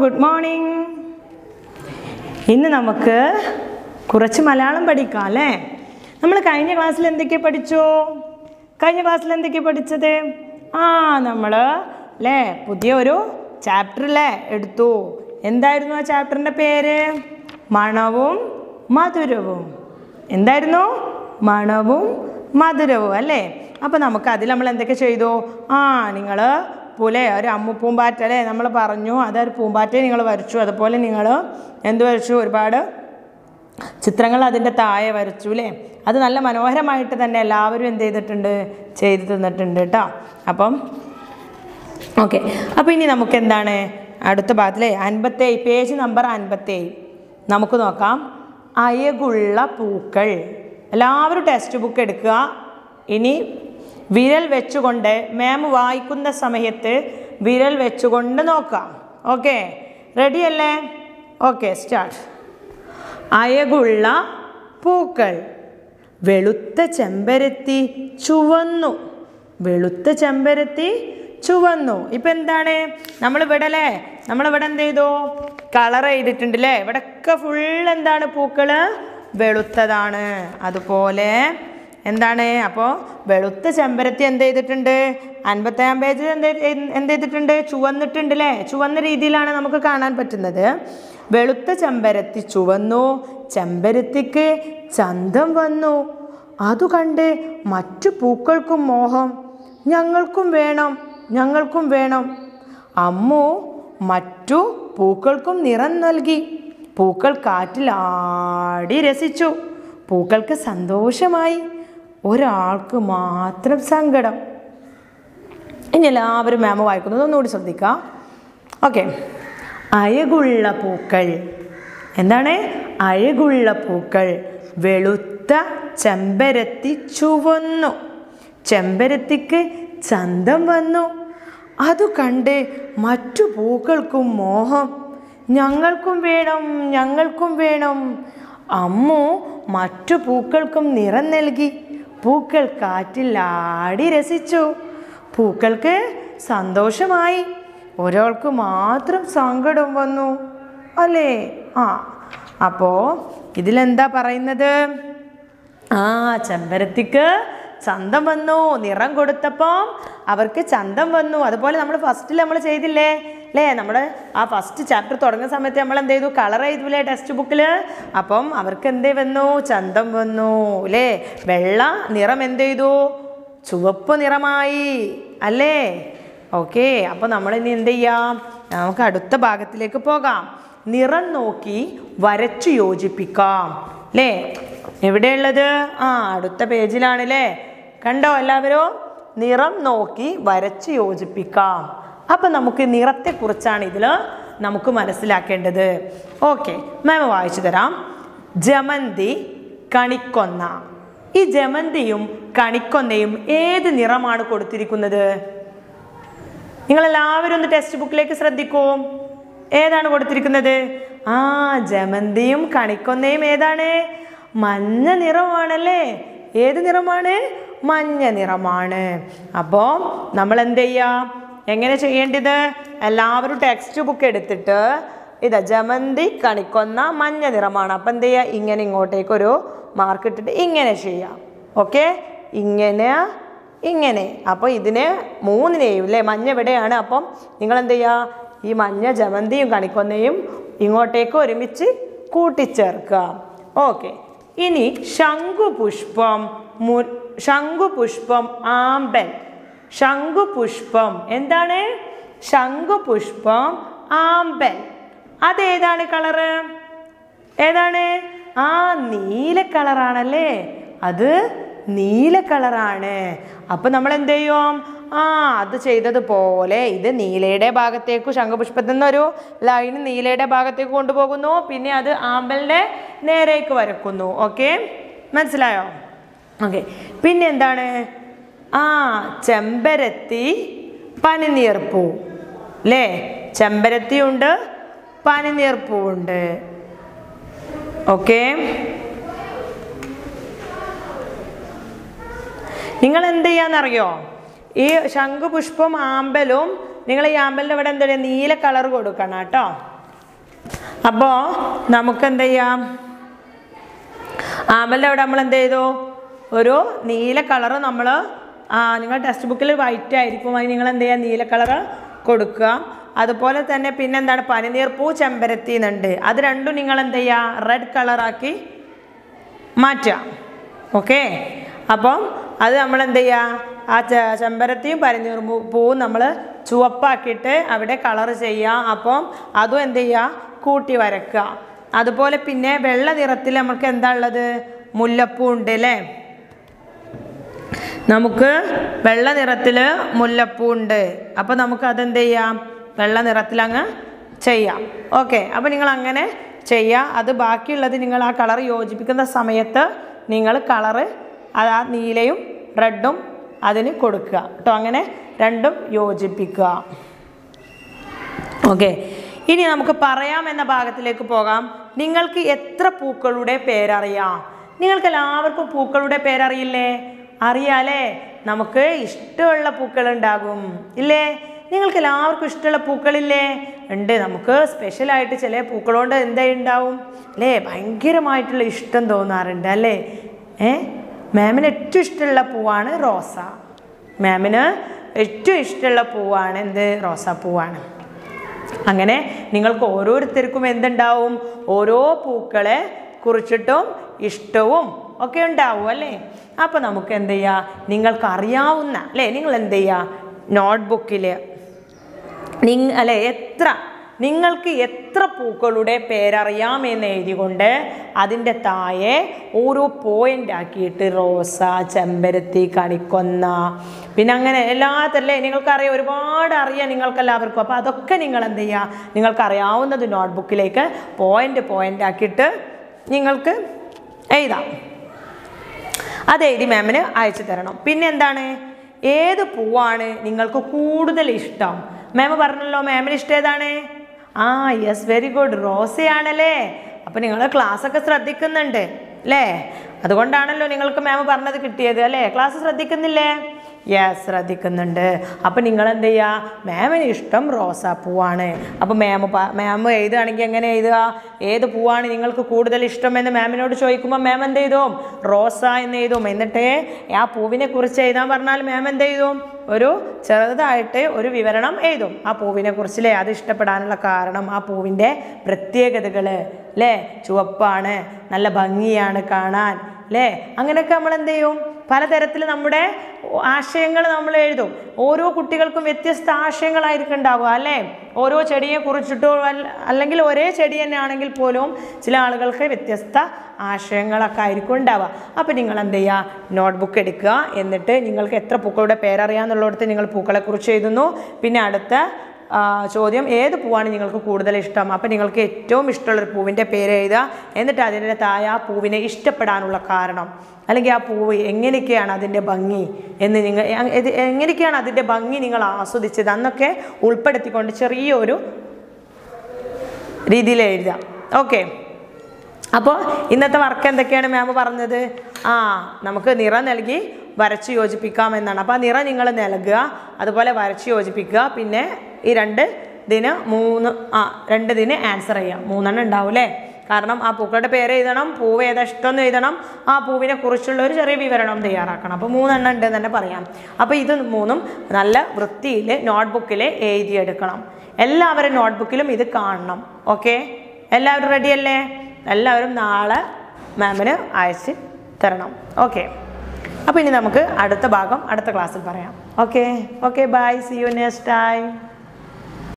good morning ഇന്ന് നമുക്ക് കുറച്ച് മലയാളം പഠിക്കാം അല്ലേ നമ്മൾ കഴിഞ്ഞ ക്ലാസ്സിൽ എന്തൊക്കെ പഠിച്ചു കഴിഞ്ഞ ക്ലാസ്സിൽ എന്തൊക്കെ പഠിച്ചത് ആ നമ്മൾ അല്ലേ പുതിയ ഒരു ചാപ്റ്റർ അല്ലേ എടുത്തു എന്തായിരുന്നു ആ ചാപ്റ്ററിൻ്റെ പേര് മണവും മധുരവും എന്തായിരുന്നു മണവും മധുരവും അല്ലേ അപ്പോൾ നമുക്ക് അതിൽ നമ്മൾ എന്തൊക്കെ ചെയ്തു ആ നിങ്ങൾ പോലെ ഒരു അമ്മു പൂമ്പാറ്റ അല്ലേ നമ്മൾ പറഞ്ഞു അതൊരു പൂമ്പാറ്റയെ നിങ്ങൾ വരച്ചു അതുപോലെ നിങ്ങൾ എന്ത് വരച്ചു ഒരുപാട് ചിത്രങ്ങൾ അതിൻ്റെ താഴെ വരച്ചു അല്ലേ അത് നല്ല മനോഹരമായിട്ട് തന്നെ എല്ലാവരും എന്ത് ചെയ്തിട്ടുണ്ട് ചെയ്തു തന്നിട്ടുണ്ട് കേട്ടോ അപ്പം ഓക്കെ അപ്പോൾ ഇനി നമുക്ക് എന്താണ് അടുത്ത ഭാഗത്തിലെ അൻപത്തേഴ് പേജ് നമ്പർ അൻപത്തേഴ് നമുക്ക് നോക്കാം അയകുള്ള പൂക്കൾ എല്ലാവരും ടെക്സ്റ്റ് ബുക്ക് എടുക്കുക ഇനി വിരൽ വെച്ചുകൊണ്ട് മാം വായിക്കുന്ന സമയത്ത് വിരൽ വെച്ചുകൊണ്ട് നോക്കാം ഓക്കെ റെഡി അല്ലേ ഓക്കെ സ്റ്റാർട്ട് അയകുള്ള പൂക്കൾ വെളുത്ത ചെമ്പരത്തി ചുവന്നു വെളുത്ത ചെമ്പരത്തി ചുവന്നു ഇപ്പം എന്താണ് നമ്മളിവിടെ അല്ലേ നമ്മളിവിടെ എന്ത് ചെയ്തു കളർ ചെയ്തിട്ടുണ്ട് അല്ലേ ഇവിടെയൊക്കെ ഫുൾ എന്താണ് പൂക്കൾ വെളുത്തതാണ് അതുപോലെ എന്താണ് അപ്പോൾ വെളുത്ത ചെമ്പരത്തി എന്ത് ചെയ്തിട്ടുണ്ട് അൻപത്തേഴാം പേജിൽ എന്ത് ചെയ്ത്- എന്ത് ചെയ്തിട്ടുണ്ട് ചുവന്നിട്ടുണ്ട് അല്ലേ ചുവന്ന രീതിയിലാണ് നമുക്ക് കാണാൻ പറ്റുന്നത് വെളുത്ത ചെമ്പരത്തി ചുവന്നു ചെമ്പരത്തിക്ക് ചന്തം വന്നു അതു കണ്ട് മറ്റു പൂക്കൾക്കും മോഹം ഞങ്ങൾക്കും വേണം ഞങ്ങൾക്കും വേണം അമ്മു മറ്റു പൂക്കൾക്കും നിറം നൽകി പൂക്കൾ കാറ്റിൽ ആടി രസിച്ചു പൂക്കൾക്ക് സന്തോഷമായി ഒരാൾക്ക് മാത്രം സങ്കടം ഇനി എല്ലാവരും മാമ വായിക്കുന്നത് ഒന്നുകൂടി ശ്രദ്ധിക്കാം ഓക്കെ അഴകുള്ള പൂക്കൾ എന്താണ് അഴകുള്ള പൂക്കൾ വെളുത്ത ചെമ്പരത്തി ചുവന്നു ചെമ്പരത്തിക്ക് ചന്തം വന്നു അതു കണ്ട് മറ്റു പൂക്കൾക്കും മോഹം ഞങ്ങൾക്കും വേണം ഞങ്ങൾക്കും വേണം അമ്മു മറ്റു പൂക്കൾക്കും നിറം നൽകി പൂക്കൾ കാറ്റിൽ ആടി രസിച്ചു പൂക്കൾക്ക് സന്തോഷമായി ഒരാൾക്ക് മാത്രം സങ്കടം വന്നു അല്ലേ ആ അപ്പോൾ ഇതിലെന്താ പറയുന്നത് ആ ചെമ്പരത്തിക്ക് ചന്തം വന്നു നിറം കൊടുത്തപ്പോൾ അവർക്ക് ചന്തം വന്നു അതുപോലെ നമ്മൾ ഫസ്റ്റിൽ നമ്മൾ ചെയ്തില്ലേ അല്ലേ നമ്മുടെ ആ ഫസ്റ്റ് ചാപ്റ്റർ തുടങ്ങുന്ന സമയത്ത് നമ്മൾ എന്ത് ചെയ്തു കളർ ചെയ്തുല്ലേ ടെക്സ്റ്റ് ബുക്കിൽ അപ്പം അവർക്ക് എന്തേ വന്നു ചന്തം വന്നു അല്ലേ വെള്ള നിറം എന്ത് ചെയ്തു ചുവപ്പ് നിറമായി അല്ലേ ഓക്കെ അപ്പോൾ നമ്മൾ ഇനി എന്ത് ചെയ്യാം നമുക്ക് അടുത്ത ഭാഗത്തിലേക്ക് പോകാം നിറം നോക്കി വരച്ചു യോജിപ്പിക്കാം അല്ലേ എവിടെയുള്ളത് ആ അടുത്ത പേജിലാണ് അല്ലേ കണ്ടോ എല്ലാവരും നിറം നോക്കി വരച്ച് യോജിപ്പിക്കാം അപ്പം നമുക്ക് നിറത്തെക്കുറിച്ചാണ് ഇതിൽ നമുക്ക് മനസ്സിലാക്കേണ്ടത് ഓക്കെ മാം വായിച്ചു തരാം ജമന്തി കണിക്കൊന്ന ഈ ജമന്തിയും കണിക്കൊന്നയും ഏത് നിറമാണ് കൊടുത്തിരിക്കുന്നത് നിങ്ങളെല്ലാവരും ഒന്ന് ടെക്സ്റ്റ് ബുക്കിലേക്ക് ശ്രദ്ധിക്കൂ ഏതാണ് കൊടുത്തിരിക്കുന്നത് ആ ജമന്തിയും കണിക്കൊന്നയും ഏതാണ് മഞ്ഞ നിറമാണല്ലേ ഏത് നിറമാണ് മഞ്ഞ നിറമാണ് അപ്പോൾ നമ്മൾ എന്ത് ചെയ്യാം എങ്ങനെ ചെയ്യേണ്ടത് എല്ലാവരും ടെക്സ്റ്റ് ബുക്ക് എടുത്തിട്ട് ഇതാ ജമന്തി കണിക്കൊന്ന മഞ്ഞ നിറമാണ് അപ്പം എന്ത് ചെയ്യുക ഇങ്ങനെ ഇങ്ങോട്ടേക്ക് ഒരു മാർക്ക് ഇട്ടിട്ട് ഇങ്ങനെ ചെയ്യാം ഓക്കെ ഇങ്ങനെ ഇങ്ങനെ അപ്പോൾ ഇതിന് മൂന്നിനെയും അല്ലേ മഞ്ഞ ഇവിടെയാണ് അപ്പം നിങ്ങൾ എന്ത് ചെയ്യുക ഈ മഞ്ഞ ജമന്തിയും കണിക്കൊന്നയും ഇങ്ങോട്ടേക്ക് ഒരുമിച്ച് കൂട്ടിച്ചേർക്കുക ഓക്കെ ഇനി ശംഖുപുഷ്പം മു ശംഖുപുഷ്പം ആമ്പൽ ശംഖുപുഷ്പം എന്താണ് ശംഖുപുഷ്പം ആമ്പൽ അതേതാണ് കളറ് ഏതാണ് ആ നീല കളറാണല്ലേ അത് നീല കളറാണ് അപ്പം നമ്മൾ എന്ത് ചെയ്യും ആ അത് ചെയ്തതുപോലെ ഇത് നീലയുടെ ഭാഗത്തേക്ക് ശംഖുപുഷ്പത്തിൽ നിന്നൊരു ലൈൻ നീലയുടെ ഭാഗത്തേക്ക് കൊണ്ടുപോകുന്നു പിന്നെ അത് ആമ്പലിൻ്റെ നേരേക്ക് വരക്കുന്നു ഓക്കെ മനസ്സിലായോ ഓക്കെ പിന്നെ എന്താണ് ആ ചെമ്പരത്തി പനിനീർപ്പൂ അല്ലേ ചെമ്പരത്തിയുണ്ട് പനിനീർപ്പൂവുണ്ട് ഓക്കെ നിങ്ങൾ എന്ത് ചെയ്യാന്നറിയോ ഈ ശംഖുപുഷ്പം ആമ്പലും നിങ്ങൾ ഈ ആമ്പലിൻ്റെ ഇവിടെ എന്താ പറയുക നീല കളർ കൊടുക്കണം കേട്ടോ അപ്പോൾ നമുക്ക് എന്ത് ചെയ്യാം ആമലിൻ്റെ അവിടെ നമ്മൾ എന്ത് ചെയ്തു ഒരു നീല കളറ് നമ്മൾ നിങ്ങൾ ടെക്സ്റ്റ് ബുക്കിൽ വൈറ്റ് ആയിരിക്കും അതിന് നിങ്ങൾ എന്ത് ചെയ്യുക നീല കളറ് കൊടുക്കുക അതുപോലെ തന്നെ പിന്നെ എന്താണ് പനിനീർപ്പൂ ചെമ്പരത്തി എന്നുണ്ട് അത് രണ്ടും നിങ്ങൾ എന്ത് ചെയ്യുക റെഡ് കളറാക്കി മാറ്റുക ഓക്കെ അപ്പം അത് നമ്മൾ എന്ത് ചെയ്യുക ആ ചെ- ചെമ്പരത്തിയും പനിനീർ പൂവും നമ്മൾ ചുവപ്പാക്കിയിട്ട് അവിടെ കളർ ചെയ്യുക അപ്പം അതും എന്ത് ചെയ്യുക കൂട്ടി വരക്കുക അതുപോലെ പിന്നെ വെള്ള നിറത്തിൽ നമുക്ക് എന്താ ഉള്ളത് മുല്ലപ്പൂ ഉണ്ട് അല്ലേ നമുക്ക് വെള്ള നിറത്തിൽ മുല്ലപ്പൂ ഉണ്ട് അപ്പോൾ നമുക്ക് അതെന്ത് ചെയ്യാം വെള്ള നിറത്തിൽ അങ്ങ് ചെയ്യാം ഓക്കെ അപ്പോൾ നിങ്ങൾ അങ്ങനെ ചെയ്യുക അത് ബാക്കിയുള്ളത് നിങ്ങൾ ആ കളർ യോജിപ്പിക്കുന്ന സമയത്ത് നിങ്ങൾ കളറ് അത് ആ നീലയും റെഡും അതിന് കൊടുക്കുക കേട്ടോ അങ്ങനെ രണ്ടും യോജിപ്പിക്കുക ഓക്കെ ഇനി നമുക്ക് പറയാം എന്ന ഭാഗത്തിലേക്ക് പോകാം നിങ്ങൾക്ക് എത്ര പൂക്കളുടെ പേരറിയാം നിങ്ങൾക്ക് എല്ലാവർക്കും പൂക്കളുടെ പേരറിയില്ലേ അറിയാലേ നമുക്ക് ഇഷ്ടമുള്ള പൂക്കൾ ഉണ്ടാകും ഇല്ലേ നിങ്ങൾക്ക് എല്ലാവർക്കും ഇഷ്ടമുള്ള പൂക്കളില്ലേ ഉണ്ട് നമുക്ക് സ്പെഷ്യലായിട്ട് ചില പൂക്കളോണ്ട് എന്താ ഉണ്ടാവും അല്ലേ ഭയങ്കരമായിട്ടുള്ള ഇഷ്ടം തോന്നാറുണ്ട് അല്ലേ ഏ മാമിന് ഏറ്റവും ഇഷ്ടമുള്ള പൂവാണ് റോസ മാമിന് ഏറ്റവും ഇഷ്ടമുള്ള പൂവാണ് എന്ത് റോസാപ്പൂവാണ് അങ്ങനെ നിങ്ങൾക്ക് ഓരോരുത്തർക്കും എന്തുണ്ടാവും ഓരോ പൂക്കളെ കുറിച്ചിട്ടും ഇഷ്ടവും ഒക്കെ ഉണ്ടാവും അല്ലേ അപ്പോൾ നമുക്ക് എന്ത് ചെയ്യുക നിങ്ങൾക്ക് അറിയാവുന്ന അല്ലേ നിങ്ങൾ എന്ത് ചെയ്യുക നോട്ട്ബുക്കിൽ നിങ് അല്ലെ എത്ര നിങ്ങൾക്ക് എത്ര പൂക്കളുടെ പേരറിയാമെന്ന് എഴുതികൊണ്ട് അതിൻ്റെ താഴെ ഓരോ പോയിന്റ് ആക്കിയിട്ട് റോസ ചെമ്പരത്തി കണിക്കൊന്ന പിന്നെ അങ്ങനെ എല്ലാത്തല്ലേ നിങ്ങൾക്കറിയാം ഒരുപാട് അറിയാം നിങ്ങൾക്കെല്ലാവർക്കും അപ്പോൾ അതൊക്കെ നിങ്ങൾ എന്ത് ചെയ്യുക നിങ്ങൾക്കറിയാവുന്നത് നോട്ട്ബുക്കിലേക്ക് പോയിന്റ് പോയിന്റ് ആക്കിയിട്ട് നിങ്ങൾക്ക് എഴുതാം അത് എഴുതി മാമിന് അയച്ചു തരണം പിന്നെ എന്താണ് ഏത് പൂവാണ് നിങ്ങൾക്ക് കൂടുതൽ ഇഷ്ടം മാം പറഞ്ഞല്ലോ മാമിന് ഇഷ്ടം ഏതാണ് ആ യെസ് വെരി ഗുഡ് റോസയാണല്ലേ അപ്പം നിങ്ങൾ ക്ലാസ്സൊക്കെ ശ്രദ്ധിക്കുന്നുണ്ട് അല്ലേ അതുകൊണ്ടാണല്ലോ നിങ്ങൾക്ക് മാം പറഞ്ഞത് കിട്ടിയത് അല്ലേ ക്ലാസ് ശ്രദ്ധിക്കുന്നില്ലേ യെസ് ശ്രദ്ധിക്കുന്നുണ്ട് അപ്പം നിങ്ങൾ എന്ത് ചെയ്യുക മാമിന് ഇഷ്ടം റോസാപ്പൂവാണ് അപ്പം മാം മാം എഴുതുകയാണെങ്കിൽ എങ്ങനെ എഴുതുക ഏത് പൂവാണ് നിങ്ങൾക്ക് കൂടുതൽ ഇഷ്ടം എന്ന് മാമിനോട് ചോദിക്കുമ്പോൾ മാം എന്ത് ചെയ്തും റോസ എന്ന് എഴുതും എന്നിട്ട് ആ പൂവിനെ കുറിച്ച് എഴുതാൻ പറഞ്ഞാൽ മാം എന്ത് ചെയ്തും ഒരു ചെറുതായിട്ട് ഒരു വിവരണം എഴുതും ആ പൂവിനെ കുറിച്ചില്ലേ അത് ഇഷ്ടപ്പെടാനുള്ള കാരണം ആ പൂവിൻ്റെ പ്രത്യേകതകൾ അല്ലേ ചുവപ്പാണ് നല്ല ഭംഗിയാണ് കാണാൻ അല്ലേ അങ്ങനെയൊക്കെ നമ്മൾ എന്ത് ചെയ്യും പലതരത്തിൽ നമ്മുടെ ആശയങ്ങൾ നമ്മൾ എഴുതും ഓരോ കുട്ടികൾക്കും വ്യത്യസ്ത ആശയങ്ങളായിരിക്കും ഉണ്ടാവുക അല്ലേ ഓരോ ചെടിയെ കുറിച്ചിട്ടോ അല്ല- അല്ലെങ്കിൽ ഒരേ ചെടി തന്നെ ആണെങ്കിൽ പോലും ചില ആളുകൾക്ക് വ്യത്യസ്ത ആശയങ്ങളൊക്കെ ആയിരിക്കും ഉണ്ടാവുക അപ്പോൾ നിങ്ങൾ എന്ത് ചെയ്യുക നോട്ട്ബുക്ക് എടുക്കുക എന്നിട്ട് നിങ്ങൾക്ക് എത്ര പൂക്കളുടെ പേരറിയാമെന്നുള്ളിടത്ത് നിങ്ങൾ പൂക്കളെക്കുറിച്ച് എഴുതുന്നു പിന്നെ അടുത്ത ആ, ചോദ്യം ഏത് പൂവാണ് നിങ്ങൾക്ക് കൂടുതൽ ഇഷ്ടം അപ്പം നിങ്ങൾക്ക് ഏറ്റവും ഇഷ്ടമുള്ളൊരു പൂവിൻ്റെ പേര് എഴുതുക എന്നിട്ട് അതിൻ്റെ താഴെ ആ പൂവിനെ ഇഷ്ടപ്പെടാനുള്ള കാരണം അല്ലെങ്കിൽ ആ പൂവ് എങ്ങനെയൊക്കെയാണ് അതിൻ്റെ ഭംഗി എന്ന് നിങ്ങൾ എ- ഇത് എങ്ങനെയൊക്കെയാണ് അതിൻ്റെ ഭംഗി നിങ്ങൾ ആസ്വദിച്ചത് അന്നൊക്കെ ഉൾപ്പെടുത്തിക്കൊണ്ട് ചെറിയൊരു രീതിയിൽ എഴുതാം ഓക്കെ അപ്പോൾ ഇന്നത്തെ വർക്ക് എന്തൊക്കെയാണ് മാം പറഞ്ഞത് ആ നമുക്ക് നിറം നൽകി വരച്ച് യോജിപ്പിക്കാം എന്നാണ് അപ്പോൾ ആ നിറം നിങ്ങൾ നൽകുക അതുപോലെ വരച്ച് യോജിപ്പിക്കുക പിന്നെ ഈ രണ്ട് ഇതിന് മൂന്ന് ആ രണ്ട് ഇതിന് ആൻസർ ചെയ്യാം മൂന്നെണ്ണം ഉണ്ടാവും അല്ലേ കാരണം ആ പൂക്കളുടെ പേര് എഴുതണം പൂവ് ഏതാ ഇഷ്ടമെന്ന് എഴുതണം ആ പൂവിനെ കുറിച്ചുള്ള ഒരു ചെറിയ വിവരണം തയ്യാറാക്കണം അപ്പോൾ മൂന്നെണ്ണം ഉണ്ട് എന്ന് തന്നെ പറയാം അപ്പോൾ ഇത് മൂന്നും നല്ല വൃത്തിയിൽ നോട്ട്ബുക്കിൽ എഴുതിയെടുക്കണം എല്ലാവരും നോട്ട്ബുക്കിലും ഇത് കാണണം ഓക്കെ എല്ലാവരും റെഡിയല്ലേ എല്ലാവരും നാളെ മാമിന് അയച്ച് തരണം ഓക്കെ അപ്പോൾ ഇനി നമുക്ക് അടുത്ത ഭാഗം അടുത്ത ക്ലാസ്സിൽ പറയാം okay okay bye see you next time